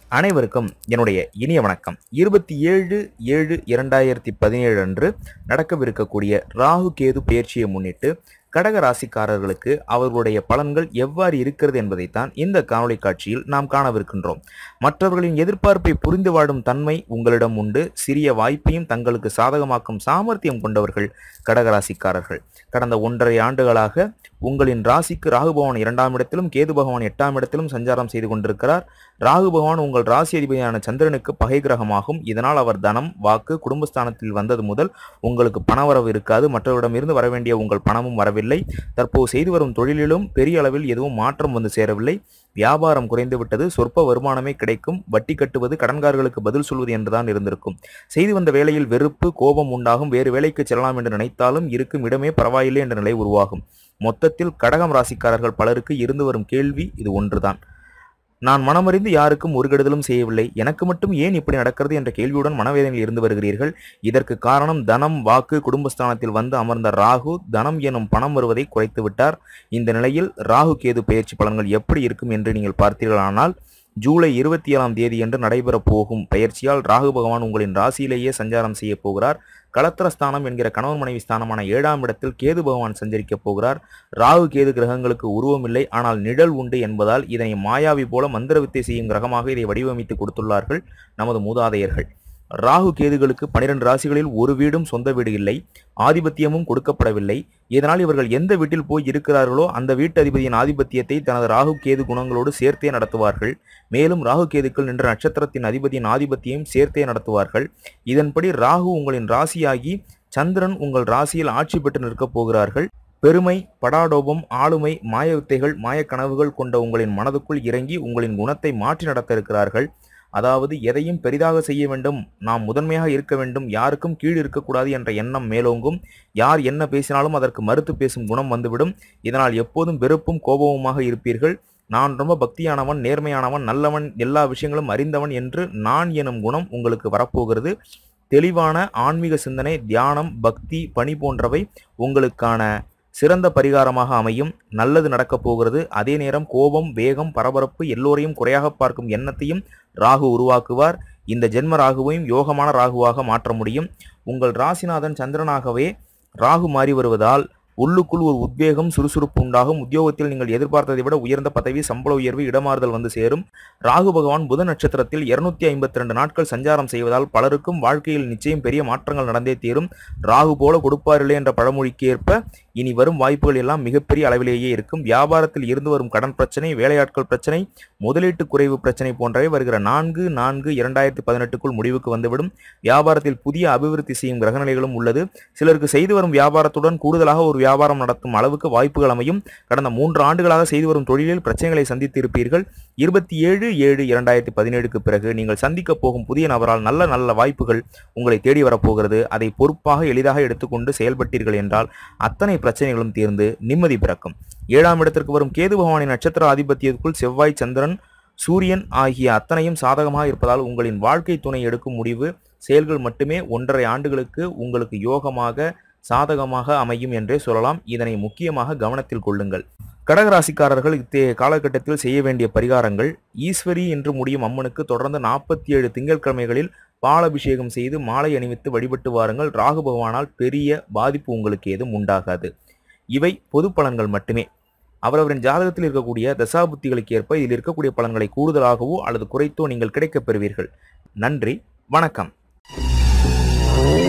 அனைவருக்கும் என்னுடைய இனிய வணக்கம் இருபத்தி ஏழு ஏழு இரண்டாயிரத்தி பதினேழு அன்று நடக்கவிருக்கக்கூடிய ராகு கேது பயிற்சியை முன்னிட்டு கடக ராசிக்காரர்களுக்கு அவர்களுடைய பலன்கள் எவ்வாறு இருக்கிறது என்பதைத்தான் இந்த காணொளி காட்சியில் நாம் காணவிருக்கின்றோம் மற்றவர்களின் எதிர்பார்ப்பை புரிந்து வாடும் தன்மை உங்களிடம் உண்டு சிறிய வாய்ப்பையும் தங்களுக்கு சாதகமாக்கும் சாமர்த்தியம் கொண்டவர்கள் கடகராசிக்காரர்கள் கடந்த ஒன்றரை ஆண்டுகளாக உங்களின் ராசிக்கு ராகு பகவான் இரண்டாம் இடத்திலும் கேது பகவான் எட்டாம் இடத்திலும் சஞ்சாரம் செய்து கொண்டிருக்கிறார் ராகு பகவான் உங்கள் ராசி அதிபதியான சந்திரனுக்கு பகை கிரகமாகும் இதனால் அவர் தனம் வாக்கு குடும்பஸ்தானத்தில் வந்தது முதல் உங்களுக்கு பணவரவு இருக்காது மற்றவரிடமிருந்து வர வேண்டிய உங்கள் பணமும் வரவில்லை தற்போது செய்து வரும் தொழிலிலும் பெரிய அளவில் எதுவும் மாற்றம் வந்து சேரவில்லை வியாபாரம் குறைந்துவிட்டது சொற்ப வருமானமே கிடைக்கும் வட்டி கட்டுவது கடன்காரர்களுக்கு பதில் சொல்வது என்றுதான் இருந்திருக்கும் செய்து வந்த வேளையில் வெறுப்பு கோபம் உண்டாகும் வேறு வேலைக்கு செல்லலாம் என்று நினைத்தாலும் இருக்கும் இடமே பரவாயில்லை என்ற நிலை உருவாகும் மொத்தத்தில் கடகம் ராசிக்காரர்கள் பலருக்கு இருந்து வரும் கேள்வி இது ஒன்றுதான் நான் மனமறிந்து யாருக்கும் ஒரு கெடுதலும் செய்யவில்லை எனக்கு மட்டும் ஏன் இப்படி நடக்கிறது என்ற கேள்வியுடன் மனவேதனையில் இருந்து வருகிறீர்கள் இதற்கு காரணம் தனம் வாக்கு குடும்பஸ்தானத்தில் வந்து அமர்ந்த ராகு தனம் எனும் பணம் வருவதை குறைத்து விட்டார் இந்த நிலையில் ராகு கேது பயிற்சி பலன்கள் எப்படி இருக்கும் என்று நீங்கள் பார்த்தீர்களானால் ஜூலை இருபத்தி ஏழாம் தேதியன்று நடைபெறப் போகும் பயிற்சியால் ராகு பகவான் உங்களின் ராசியிலேயே சஞ்சாரம் செய்ய போகிறார் களத்திரஸ்தானம் என்கிற கணவன் மனைவி ஸ்தானமான ஏழாம் இடத்தில் கேது பகவான் சஞ்சரிக்கப் போகிறார் ராகு கேது கிரகங்களுக்கு உருவமில்லை ஆனால் நிழல் உண்டு என்பதால் இதனை மாயாவி போல மந்திரவித்தை செய்யும் கிரகமாக இதை வடிவமைத்து கொடுத்துள்ளார்கள் நமது மூதாதையர்கள் ராகு கேதுகளுக்கு பனிரெண்டு ராசிகளில் ஒரு வீடும் சொந்த வீடு இல்லை ஆதிபத்தியமும் கொடுக்கப்படவில்லை இதனால் இவர்கள் எந்த வீட்டில் போய் இருக்கிறார்களோ அந்த வீட்டு அதிபதியின் ஆதிபத்தியத்தை தனது ராகு கேது குணங்களோடு சேர்த்தே நடத்துவார்கள் மேலும் ராகு கேதுக்கள் நின்ற நட்சத்திரத்தின் அதிபதியின் ஆதிபத்தியம் சேர்த்தே நடத்துவார்கள் இதன்படி ராகு உங்களின் ராசியாகி சந்திரன் உங்கள் ராசியில் ஆட்சி பெற்று நிற்கப் போகிறார்கள் பெருமை படாடோபம் ஆளுமை மாய வித்தைகள் மாயக்கனவுகள் கொண்ட உங்களின் மனதுக்குள் இறங்கி உங்களின் குணத்தை மாற்றி நடத்த இருக்கிறார்கள் அதாவது எதையும் பெரிதாக செய்ய வேண்டும் நாம் முதன்மையாக இருக்க வேண்டும் யாருக்கும் கீழ் இருக்கக்கூடாது என்ற எண்ணம் மேலோங்கும் யார் என்ன பேசினாலும் அதற்கு மறுத்து பேசும் குணம் வந்துவிடும் இதனால் எப்போதும் வெறுப்பும் கோபமுமாக இருப்பீர்கள் நான் ரொம்ப பக்தியானவன் நேர்மையானவன் நல்லவன் எல்லா விஷயங்களும் அறிந்தவன் என்று நான் எனும் குணம் உங்களுக்கு வரப்போகிறது தெளிவான ஆன்மீக சிந்தனை தியானம் பக்தி பணி போன்றவை உங்களுக்கான சிறந்த பரிகாரமாக அமையும் நல்லது நடக்கப் போகிறது அதே நேரம் கோபம் வேகம் பரபரப்பு எல்லோரையும் குறையாக பார்க்கும் எண்ணத்தையும் ராகு உருவாக்குவார் இந்த ஜென்ம ராகுவையும் யோகமான ராகுவாக மாற்ற முடியும் உங்கள் ராசிநாதன் சந்திரனாகவே ராகு மாறி வருவதால் உள்ளுக்குள் ஒரு உத்வேகம் சுறுசுறுப்பு உண்டாகும் உத்தியோகத்தில் நீங்கள் எதிர்பார்த்ததை விட உயர்ந்த பதவி சம்பள உயர்வு இடமாறுதல் வந்து சேரும் ராகு பகவான் புத நட்சத்திரத்தில் இருநூத்தி ஐம்பத்தி ரெண்டு நாட்கள் சஞ்சாரம் செய்வதால் பலருக்கும் வாழ்க்கையில் நிச்சயம் பெரிய மாற்றங்கள் நடந்தே தீரும் ராகு போல கொடுப்பாரில்லை என்ற பழமொழிக்கு ஏற்ப இனி வரும் வாய்ப்புகள் எல்லாம் மிகப்பெரிய அளவிலேயே இருக்கும் வியாபாரத்தில் இருந்து வரும் கடன் பிரச்சனை வேலையாட்கள் பிரச்சனை முதலீட்டு குறைவு பிரச்சனை போன்றவை வருகிற நான்கு நான்கு இரண்டாயிரத்தி பதினெட்டுக்குள் முடிவுக்கு வந்துவிடும் வியாபாரத்தில் புதிய அபிவிருத்தி செய்யும் கிரகநிலைகளும் உள்ளது சிலருக்கு செய்து வரும் வியாபாரத்துடன் கூடுதலாக ஒரு வியாபாரம் நடத்தும் அளவுக்கு வாய்ப்புகள் அமையும் கடந்த மூன்று ஆண்டுகளாக செய்து வரும் தொழிலில் பிரச்சனைகளை சந்தித்து இருப்பீர்கள் இருபத்தி ஏழு ஏழு இரண்டாயிரத்தி பதினேழுக்கு பிறகு நீங்கள் சந்திக்க போகும் புதிய நபரால் நல்ல நல்ல வாய்ப்புகள் உங்களை தேடி வரப்போகிறது அதை பொறுப்பாக எளிதாக எடுத்துக்கொண்டு செயல்பட்டீர்கள் என்றால் அத்தனை பிரச்சனைகளும் தீர்ந்து நிம்மதி பிறக்கும் ஏழாம் இடத்திற்கு வரும் கேது பகவானின் நட்சத்திர ஆதிபத்தியத்துக்குள் செவ்வாய் சந்திரன் சூரியன் ஆகிய அத்தனையும் சாதகமாக இருப்பதால் உங்களின் வாழ்க்கை துணை எடுக்கும் முடிவு செயல்கள் மட்டுமே ஒன்றரை ஆண்டுகளுக்கு உங்களுக்கு யோகமாக சாதகமாக அமையும் என்றே சொல்லலாம் இதனை முக்கியமாக கவனத்தில் கொள்ளுங்கள் கடகராசிக்காரர்கள் இத்தகைய காலகட்டத்தில் செய்ய வேண்டிய பரிகாரங்கள் ஈஸ்வரி என்று முடியும் அம்மனுக்கு தொடர்ந்து நாற்பத்தி ஏழு திங்கட்கிழமைகளில் பாலபிஷேகம் செய்து மாலை அணிவித்து வழிபட்டு வாருங்கள் ராகு பகவானால் பெரிய பாதிப்பு உங்களுக்கு ஏதும் உண்டாகாது இவை பொது பலன்கள் மட்டுமே அவரவரின் ஜாதகத்தில் இருக்கக்கூடிய தசாபுத்திகளுக்கு ஏற்ப இதில் இருக்கக்கூடிய பலன்களை கூடுதலாகவோ அல்லது குறைத்தோ நீங்கள் கிடைக்கப் பெறுவீர்கள் நன்றி வணக்கம்